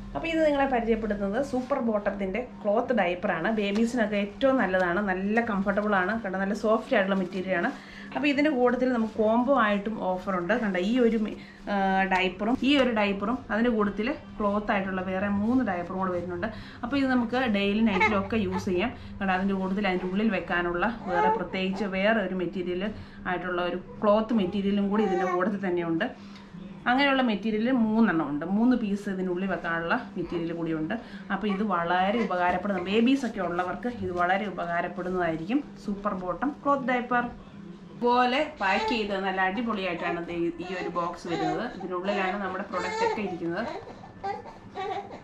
അപ്പോൾ ഇത് നിങ്ങളെ പരിചയപ്പെടുത്തുന്നത് സൂപ്പർ ബോട്ടത്തിൻ്റെ ക്ലോത്ത് ഡയപ്പറാണ് ബേബീസിനൊക്കെ ഏറ്റവും നല്ലതാണ് നല്ല കംഫർട്ടബിൾ ആണ് കണ്ട നല്ല സോഫ്റ്റ് ആയിട്ടുള്ള മെറ്റീരിയലാണ് അപ്പോൾ ഇതിൻ്റെ കൂട്ടത്തിൽ നമുക്ക് കോംബോ ആയിട്ടും ഓഫറുണ്ട് കണ്ട ഈ ഒരു ഡയപ്പറും ഈ ഒരു ഡയപ്പറും അതിൻ്റെ കൂട്ടത്തിൽ ക്ലോത്ത് ആയിട്ടുള്ള വേറെ മൂന്ന് ഡയപ്പറും കൂടെ വരുന്നുണ്ട് അപ്പോൾ ഇത് നമുക്ക് ഡെയിലി നൈറ്റിലും ഒക്കെ യൂസ് ചെയ്യാം കണ്ട അതിൻ്റെ കൂട്ടത്തിൽ അതിൻ്റെ ഉള്ളിൽ വെക്കാനുള്ള വേറെ പ്രത്യേകിച്ച് വേറെ ഒരു മെറ്റീരിയൽ ആയിട്ടുള്ള ഒരു ക്ലോത്ത് മെറ്റീരിയലും കൂടി ഇതിൻ്റെ കൂട്ടത്തിൽ തന്നെയുണ്ട് അങ്ങനെയുള്ള മെറ്റീരിയൽ മൂന്നെണ്ണം ഉണ്ട് മൂന്ന് പീസ് ഇതിനുള്ളിൽ വെക്കാനുള്ള മെറ്റീരിയൽ കൂടിയുണ്ട് അപ്പോൾ ഇത് വളരെ ഉപകാരപ്പെടുന്ന ബേബീസ് ഒക്കെ ഉള്ളവർക്ക് ഇത് വളരെ ഉപകാരപ്പെടുന്നതായിരിക്കും സൂപ്പർ ബോട്ടം ക്ലോത്ത് ഡൈപ്പർ പോലെ പാക്ക് ചെയ്ത് നല്ല അടിപൊളിയായിട്ടാണ് ദേ ഈ ഒരു ബോക്സ് വരുന്നത് ഇതിനുള്ളിലാണ് നമ്മുടെ പ്രൊഡക്റ്റ് ഒക്കെ ഇരിക്കുന്നത്